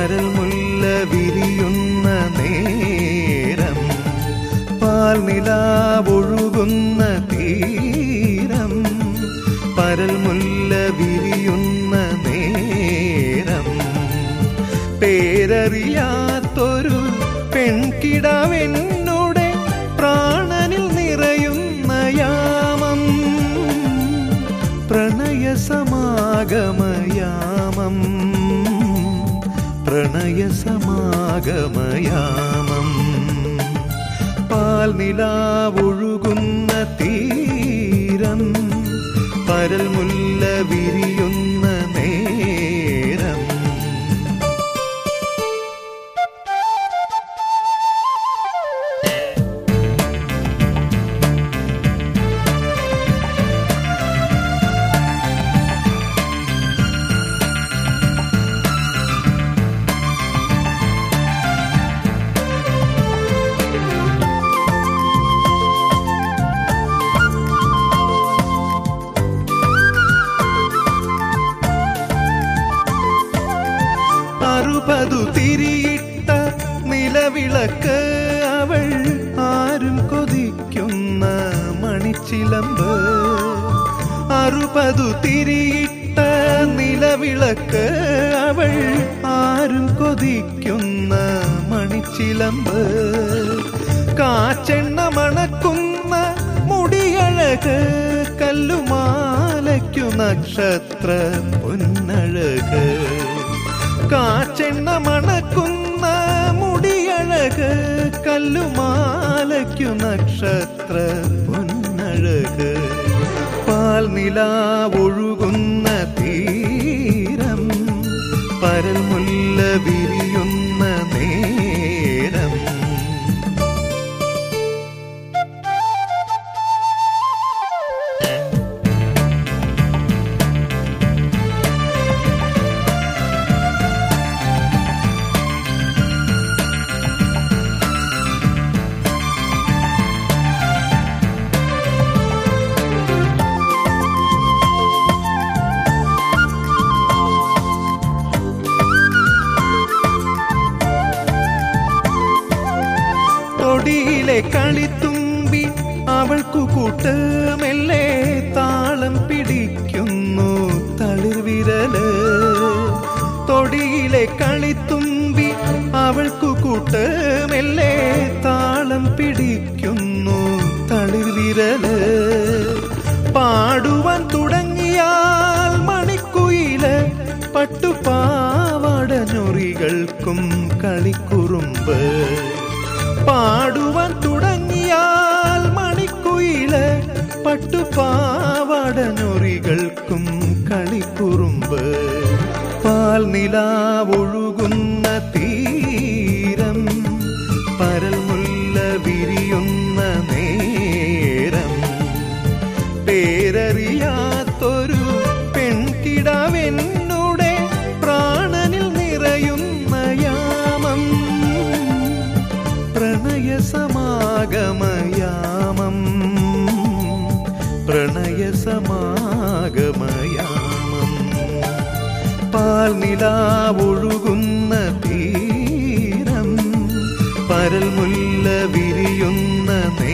പരൽമുല്ല വിരിയുന്ന നേരം പാൽനിലാവൊഴുകുന്ന തീരം പരൽമുല്ല വിരിയുന്ന നേരം പേരറിയാത്തൊരു പെൺകിടാവെന്നുടെ പ്രാണനിൽ നിറയുന്ന യാമം പ്രണയസമാഗമയാമം പ്രണയസമാഗമയാമം പാൽനിലാവൊഴുകുന്ന തീരം പരൽമുല്ല വിരിയുന്ന നേരം അറുപതു തിരിയിട്ട നിലവിളക്ക് അവൾ ആരും കൊതിക്കുന്ന മണിച്ചിലമ്പ് അറുപതു തിരിയിട്ട നിലവിളക്ക് അവൾ ആരും കൊതിക്കുന്ന മണിച്ചിലമ്പ് കാച്ചെണ്ണ മണക്കുന്ന മുടിയഴക് കല്ലുമാലയ്ക്കു നക്ഷത്ര പൊന്നഴക് കാച്ചെണ്ണ മണക്കുന്ന മുടിയഴക് കല്ലുമാലയ്ക്കു നക്ഷത്ര പൊന്നഴക് പാൽനിലാവൊഴുകുന്ന തീരം പരൽമുല്ല വിരിയുന്ന നേരം തൊടിയിലെ കളിത്തുമ്പി അവൾക്കു കൂട്ട് മെല്ലെ താളം പിടിക്കുന്നു തളിർവിരല് തൊടിയിലെ കളിത്തുമ്പി അവൾക്കു കൂട്ട് മെല്ലെ താളം പിടിക്കുന്നു തളിർവിരല് പാടുവാൻ തുടങ്ങിയാൽ മണിക്കുയില് പട്ടുപാവാട ഞൊറികൾക്കും കളിക്കുറുമ്പ് പാടുവാൻ തുടങ്ങിയാൽ മണിക്കുയില് പട്ടുപാവാട ഞൊറികൾക്കും കളിക്കുറുമ്പ് പാൽനിലാവൊഴുകുന്ന തീരം പരൽമുല്ല വിരിയുന്ന നേരം പേരറിയാത്തൊരു പെൺകിടാവെന്നുടെ പ്രാണനിൽ നിറയുന്ന യാമം പ്രണയസമാഗമയാമം പ്രണയസമാഗമയാമം പാൽനിലാവൊഴുകുന്ന തീരം പരൽമുല്ല വിരിയുന്ന നേ